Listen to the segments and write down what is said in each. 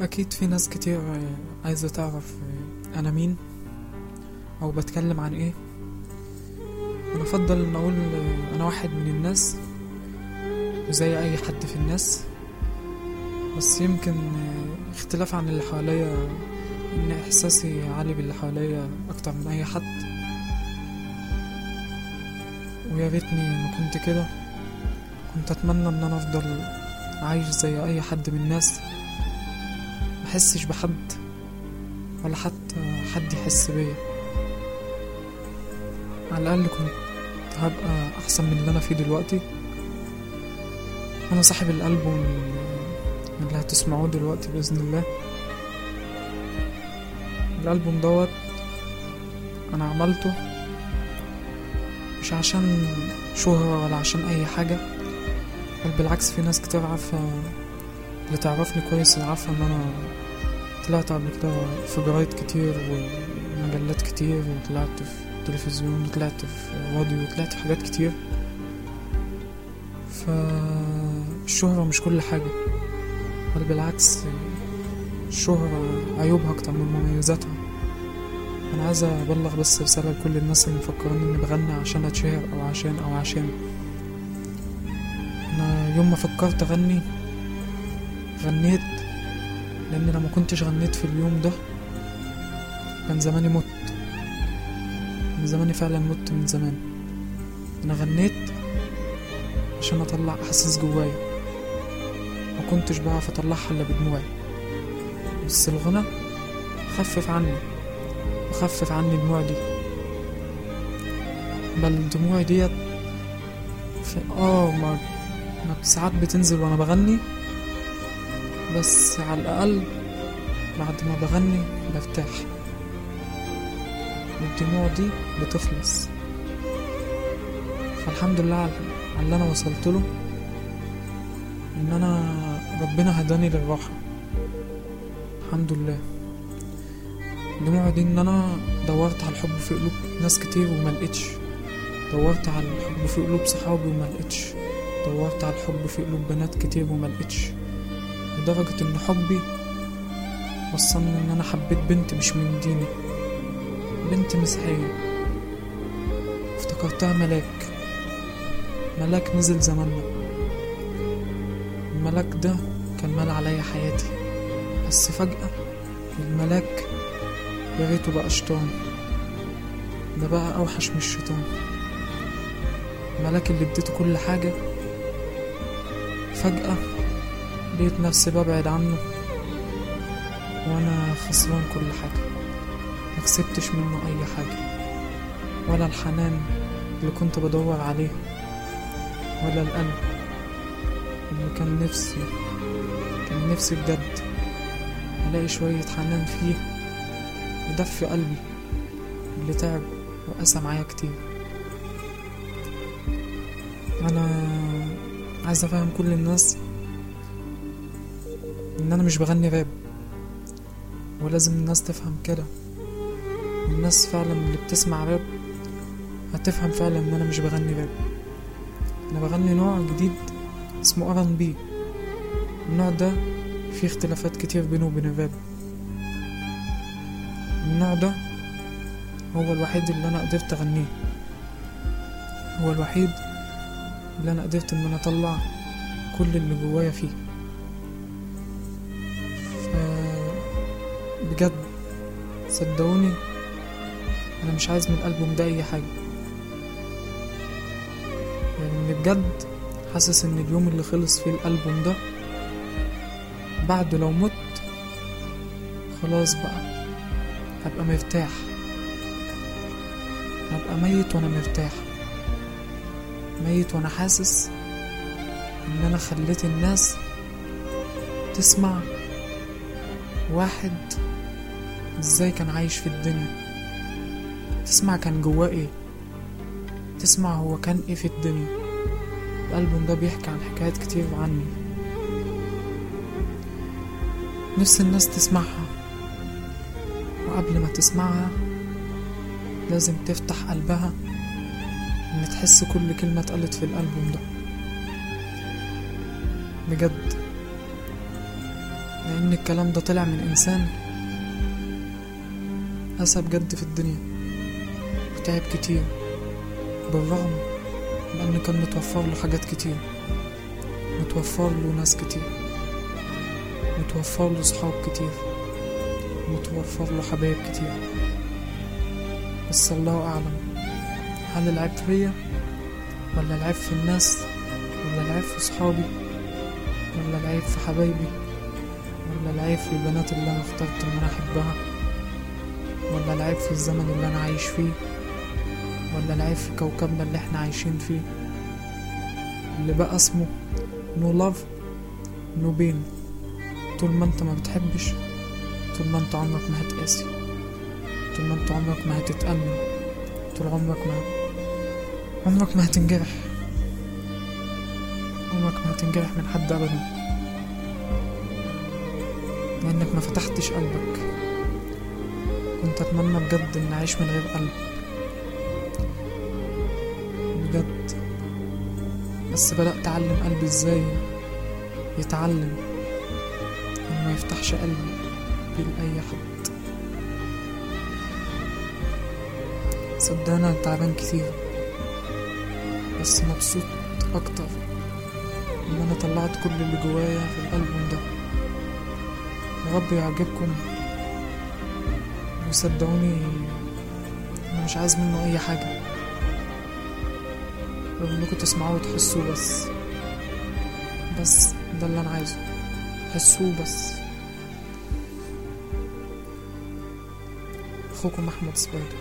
أكيد في ناس كتير عايزة تعرف أنا مين أو بتكلم عن إيه أنا أفضل إن أقول أنا واحد من الناس وزي أي حد في الناس بس يمكن اختلاف عن اللي حواليا إن إحساسي عالي باللي حواليا أكتر من أي حد ويا ريتني ما كنت كده كنت أتمنى إن أنا أفضل عايش زي أي حد من الناس محسش بحد ولا حتى حد يحس بيا على الأقل كنت هبقى أحسن من اللي أنا فيه دلوقتي أنا صاحب الألبوم اللي هتسمعوه دلوقتي بإذن الله الألبوم دوت أنا عملته مش عشان شهرة ولا عشان أي حاجة بل بالعكس في ناس كتير عارفة اللي تعرفني كويس اللي عارفة إن أنا طلعت قبل كده في جرايد كتير ومجلات كتير وطلعت في تلفزيون وطلعت في راديو وطلعت في حاجات كتير فالشهرة مش كل حاجة بل بالعكس الشهرة عيوبها أكتر من مميزاتها أنا عايز أبلغ بس رسالة لكل الناس اللي مفكرين إني بغني عشان أتشهر أو عشان أو عشان أنا يوم ما فكرت أغني غنيت لأن لو ما كنتش غنيت في اليوم ده كان زماني مت من زماني فعلا مت من زمان أنا غنيت عشان أطلع أحاسيس جوايا ما كنتش بعرف أطلعها إلا بدموعي بس الغنى خفف عني وخفف عني الدموع دي بل دموعي ديت في اه ما ما ساعات بتنزل وانا بغني بس على الاقل بعد ما بغني برتاح والدموع دي بتخلص فالحمد لله على اللي انا وصلت له ان انا ربنا هداني للراحه الحمد لله الدموع دي ان انا دورت على الحب في قلوب ناس كتير وما لقيتش دورت على الحب في قلوب صحابي وما لقيتش دورت على الحب في قلوب بنات كتير وما لقيتش لدرجة ان حبي وصلني ان انا حبيت بنت مش من ديني بنت مسيحية افتكرتها ملاك ملاك نزل زماننا الملاك ده كان مال عليا حياتي بس فجأة الملاك يا ريته بقى شيطان ده بقى اوحش من الشيطان الملاك اللي اديته كل حاجة فجأة لقيت نفسي ببعد عنه وانا خسران كل حاجة مكسبتش منه اي حاجة ولا الحنان اللي كنت بدور عليه ولا القلب اللي كان نفسي كان نفسي بجد الاقي شوية حنان فيه يدفي قلبي اللي تعب وقسى معايا كتير انا عايز افهم كل الناس ان انا مش بغني راب ولازم الناس تفهم كده الناس فعلا اللي بتسمع راب هتفهم فعلا ان انا مش بغني راب انا بغني نوع جديد اسمه ار بي النوع ده فيه اختلافات كتير بينه وبين الراب النوع ده هو الوحيد اللي انا قدرت اغنيه هو الوحيد اللي انا قدرت ان انا اطلع كل اللي جوايا فيه ف بجد صدقوني انا مش عايز من الالبوم ده اي حاجه يعني بجد حاسس ان اليوم اللي خلص فيه الالبوم ده بعد لو مت خلاص بقى هبقى مرتاح هبقى ميت وانا مرتاح ميت وانا حاسس ان انا خليت الناس تسمع واحد ازاي كان عايش في الدنيا تسمع كان جواه ايه تسمع هو كان ايه في الدنيا الالبوم ده بيحكي عن حكايات كتير عني نفس الناس تسمعها وقبل ما تسمعها لازم تفتح قلبها ان تحس كل كلمة اتقالت في الألبوم ده بجد لأن الكلام ده طلع من إنسان قسى بجد في الدنيا وتعب كتير بالرغم لأن كان متوفر له حاجات كتير متوفر له ناس كتير متوفر له صحاب كتير متوفر له حبايب كتير بس الله أعلم هل العيب فيا ولا العيب في الناس ولا العيب في صحابي ولا العيب في حبايبي ولا العيب في البنات اللي أنا اخترت إن أنا أحبها ولا العيب في الزمن اللي أنا عايش فيه ولا العيب في كوكبنا اللي احنا عايشين فيه اللي بقى اسمه نو لاف نو بين طول ما انت ما بتحبش طول ما انت عمرك ما هتقاسي طول ما انت عمرك ما هتتألم طول عمرك ما عمرك ما هتنجرح عمرك ما هتنجرح من حد ابدا لانك ما فتحتش قلبك كنت اتمنى بجد ان اعيش من غير قلب بجد بس بدأت أعلم قلبي ازاي يتعلم انه ما يفتحش قلبي لأي حد صدقني انا تعبان كتير بس مبسوط اكتر ان انا طلعت كل اللي جوايا في الالبوم ده يا رب يعجبكم وصدقوني انا مش عايز منه اي حاجه لو انكم تسمعوه وتحسوه بس بس ده اللي انا عايزه حسوه بس اخوكم احمد سبايدر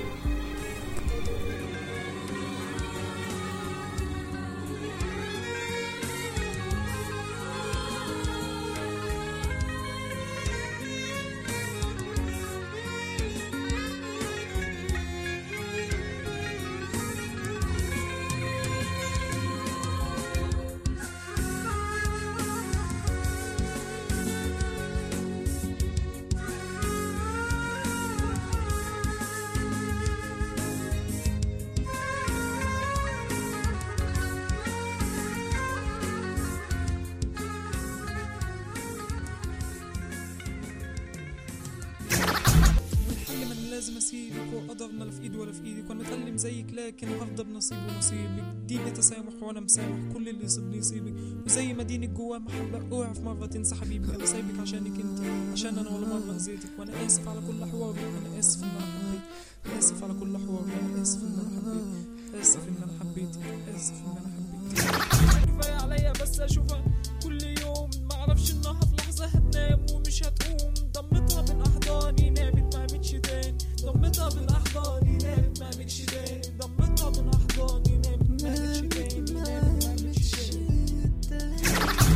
والحل من لازم اسيبك وقدرنا لا في ايدي ولا في ايدك وانا اتألم زيك لكن هرضى بنصيب ونصيبك ديني تسامح وانا مسامح كل اللي يصيبني يصيبك وزي ما دينك جواه محبة اوعى في مرة تنسى حبيبي انا سايبك عشانك انت عشان انا ولا مرة اذيتك وانا اسف على كل حواري انا اسف ان انا حبيت اسف على كل حواري انا اسف ان انا حبيت اسف ان انا حبيتك اسف ان انا حبيتك كفاية عليا بس اشوفها كل يوم معرفش انها في لحظة هتنام ومش هتقوم ضمتها من احضاني نامت ما قامتش تاني ضمتها من احضاني نامت ما قامتش تاني ضمتها من احضاني نامت ما قامتش تاني نامت ما قامتش تاني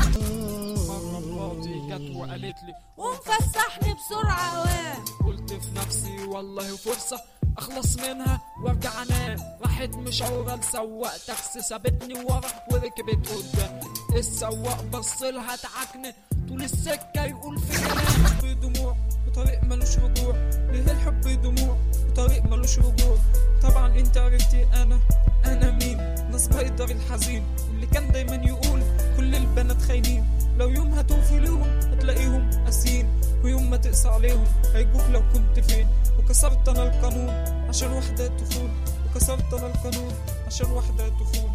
مرة مراتي جت وقالت لي ومفسحني بسرعة واه قلت في نفسي والله فرصة اخلص منها وارجع انام راحت مشاورة لسواق تاكسي سابتني ورا وركبت قدام السواق بصلها تعكني طول السكة يقول في كلام حب دموع وطريق ملوش رجوع ليه الحب دموع وطريق ملوش رجوع طبعا انت عرفتي انا انا مين انا سبايدر الحزين اللي كان دايما يقول كل البنات خاينين لو يوم هتوفي لهم هتلاقيهم قاسيين ويوم ما تقسى عليهم هيجوك لو كنت فين وكسرت انا القانون عشان واحدة تخون وكسرت انا القانون عشان واحدة تخون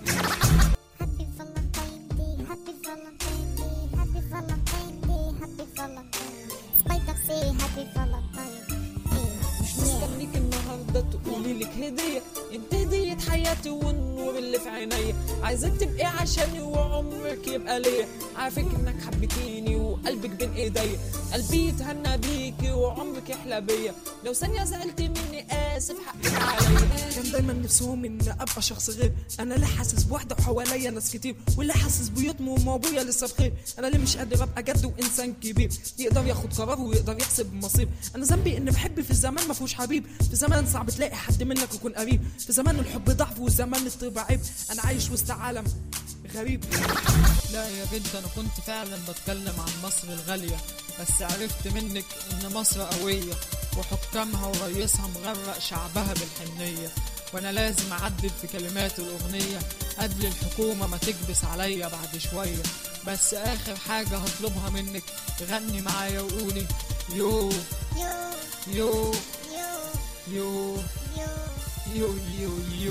Happy Valentine Day, Happy Valentine Day, Happy Valentine Day, Happy Valentine. Spider say Happy Valentine Day. مش مستنيك النهارده تقولي لك هديه انت هديه حياتي والنور اللي في عينيا عايزك تبقي عشاني وعمرك يبقى ليا عارفك انك حبيتيني وقلبك بين ايديا قلبي يتهنى بيكي وعمرك يحلى بيا لو ثانيه زعلت مني اسف حقك عليا كان دايما نفسهم ان ابقى شخص غير انا اللي حاسس بوحده وحواليا ناس كتير واللي حاسس بيطمو وما ابويا لسه بخير انا اللي مش قادر ابقى جد وانسان كبير يقدر ياخد قرار ويقدر يحسب مصير انا ذنبي ان بحب في الزمان ما فيهوش حبيب في زمان صعب تلاقي حد منك يكون قريب في زمان الحب ضعف وزمان الطيبة عيب انا عايش وسط عالم غريب لا يا بنت انا كنت فعلا بتكلم عن مصر الغالية بس عرفت منك ان مصر قوية وحكامها ورئيسها مغرق شعبها بالحنية وانا لازم اعدل في كلمات الاغنية قبل الحكومة ما تكبس عليا بعد شوية بس اخر حاجة هطلبها منك غني معايا وقولي يو يو يو يو يو يو يو يو يو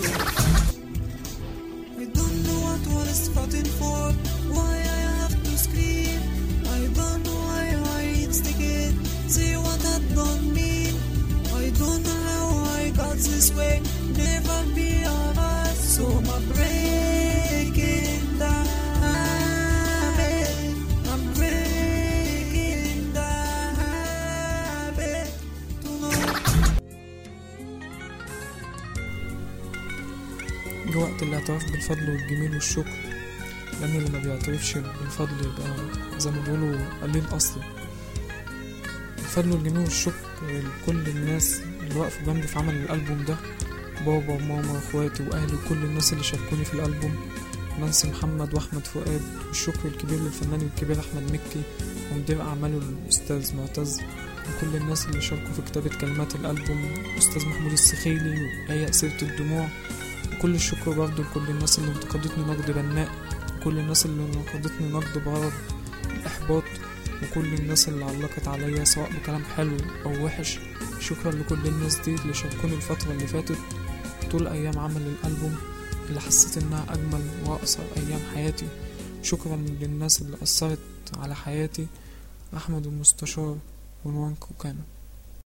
I don't know what was fighting for, why I have to scream. I don't know why I instigate, see what I don't mean. I don't know how I got this way, never be alright. So I'm breaking the habit, I'm breaking the habit to know. جه وقت الاعتراف بالفضل والجميل والشكر لأن اللي ما بيعترفش بالفضل يبقى زي ما بيقولوا قليل أصلا الفضل والجميل والشكر لكل الناس اللي وقفوا جنبي في عمل الألبوم ده بابا وماما واخواتي وأهلي وكل الناس اللي شاركوني في الألبوم نانسي محمد وأحمد فؤاد والشكر الكبير للفنان الكبير أحمد مكي ومدير أعماله الأستاذ معتز وكل الناس اللي شاركوا في كتابة كلمات الألبوم الأستاذ محمود السخيلي وآية أسيرة الدموع وكل الشكر برضه لكل الناس اللي انتقدتني نقد بناء وكل الناس اللي نقدتني نقد بغرض الإحباط وكل الناس اللي علقت عليا سواء بكلام حلو أو وحش شكرا لكل الناس دي اللي شاركوني الفترة اللي فاتت طول أيام عمل الألبوم اللي حسيت إنها أجمل وأقصر أيام حياتي شكرا للناس اللي أثرت على حياتي أحمد المستشار ونوان كوكانا